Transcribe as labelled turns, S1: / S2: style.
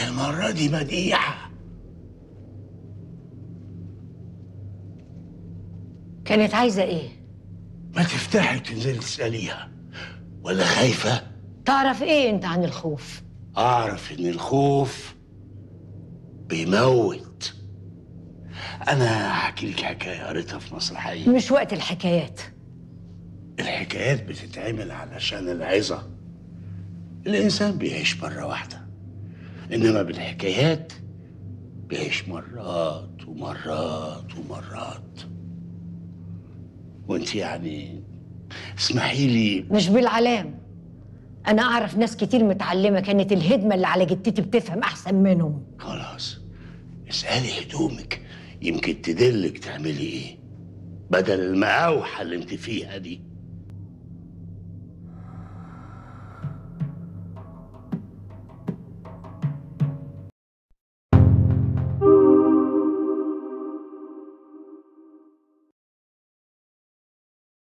S1: المرة دي مديحة
S2: كانت عايزة ايه؟
S1: ما تفتحي وتنزلي تسأليها ولا خايفة
S2: تعرف ايه انت عن الخوف؟
S1: أعرف إن الخوف بيموت أنا هحكي لك حكاية قريتها في مسرحية
S2: مش وقت الحكايات
S1: الحكايات بتتعمل علشان العظة الإنسان بيعيش مرة واحدة إنما بالحكايات بيعيش مرات ومرات ومرات وانت يعني اسمحي لي
S2: مش بالعلام انا اعرف ناس كتير متعلمة كانت الهدمة اللي على جدتي بتفهم احسن منهم
S1: خلاص اسألي هدومك يمكن تدلك تعملي ايه بدل المقاوحة اللي انت فيها دي